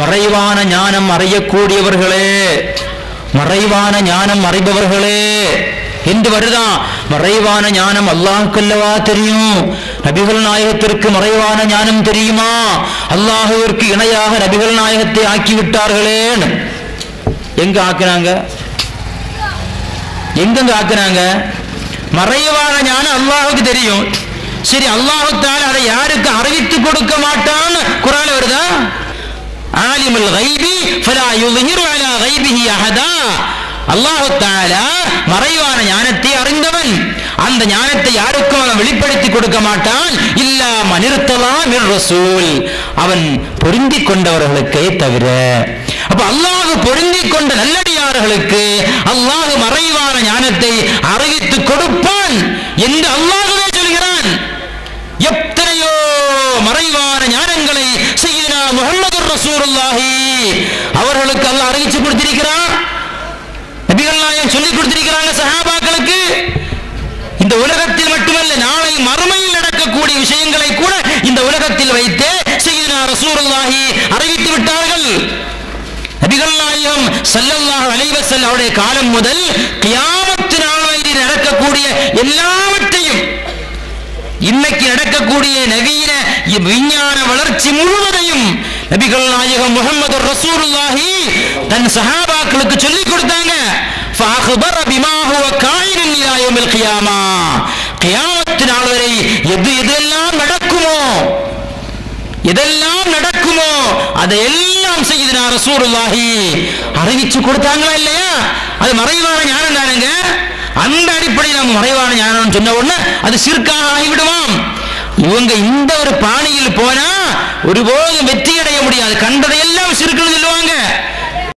மறைவான ஞானம் அறியக்கூடியவர்களே மறைவான ஞானம் அறிபவர்களே என்று வருதான் மறைவான ஞானம் அல்லாஹுக்கல்லவா தெரியும் நபிகள் நாயகத்திற்கு மறைவான ஞானம் தெரியுமா அல்லாஹுவிற்கு இணையாக நபிகள் நாயகத்தை ஆக்கி விட்டார்களேன்னு எங்க ஆக்குனாங்க எங்கெங்க ஆக்குனாங்க மறைவான ஞானம் அல்லாஹுக்கு தெரியும் சரி அல்லாஹுத்தால அதை யாருக்கு அறிவித்து கொடுக்க மாட்டான்னு குரான் வருதா ஆலிமுல் கைபி ஃபலா யுظهிரு அலா கைபிஹி அஹதா அல்லாஹு தஆலா மறைவான ஞானத்தை அறிந்தவன் அந்த ஞானத்தை யாருக்கும் அவன் வெளிப்படுத்தி கொடுக்க மாட்டான் இல்லா மனிர்த்தலா மிர் ரசூல் அவன் பொருந்தி கொண்டவர்களுக்கே தவிர அப்ப அல்லாஹ் பொருந்தி கொண்ட நல்லடியார்களுக்கு அல்லாஹ் மறைவான ஞானத்தை அறிவித்து கொடுப்பான் என்று அல்லாஹ்வே சொல்கிறான் எத்தனையோ மறைவான ஞானங்களை செய்யினா முகமது ரசூலுல்லாஹி அவர்களுக்கு அல்லாஹ் அறிவிச்சு கொடுத்திருக்கிறான் நபிகள் நாயகம் சொல்லி கொடுத்திருக்கிறாங்க சஹாபாக்களுக்கு இந்த உலகத்தில் மட்டுமல்ல நாளை மறுமையில் நடக்கக்கூடிய விஷயங்களை கூட இந்த உலகத்தில் வைத்தே செய்யினா ரசூலுல்லாஹி அறிவித்து விட்டார்கள் நபிகள் நாயகம் ஸல்லல்லாஹு அலைஹி வஸல்லம் அவருடைய காலம் முதல் கியாமத்து நாள் வரை நடக்கக்கூடிய எல்லாவற்றையும் இன்னைக்கு நடக்கக்கூடிய நவீன விஞ்ஞான வளர்ச்சி முழுவதையும் நபிகள் நாயகம் முகமது ரசூலுல்லாஹி தன் சஹாபாக்களுக்கு சொல்லிக் கொடுத்தாங்க فأخبر بما هو كائن إلى يوم القيامة கியாமத்து நாள் வரை எது எதெல்லாம் நடக்குமோ எதெல்லாம் நடக்குமோ அதையெல்லாம் செய்யுதுனா ரசூலுல்லாஹி அறிவிச்சு கொடுத்தாங்களா இல்லையா அது மறைவான ஞானம் தானுங்க அந்த அடிப்படையில் நம்ம மறைவான ஞானம் சொன்ன உடனே அது சிற்காக ஆகிவிடுமாம் இவங்க இந்த ஒரு பாணியில் போனா ஒருபோதும் வெற்றி அடைய முடியாது கண்டதையே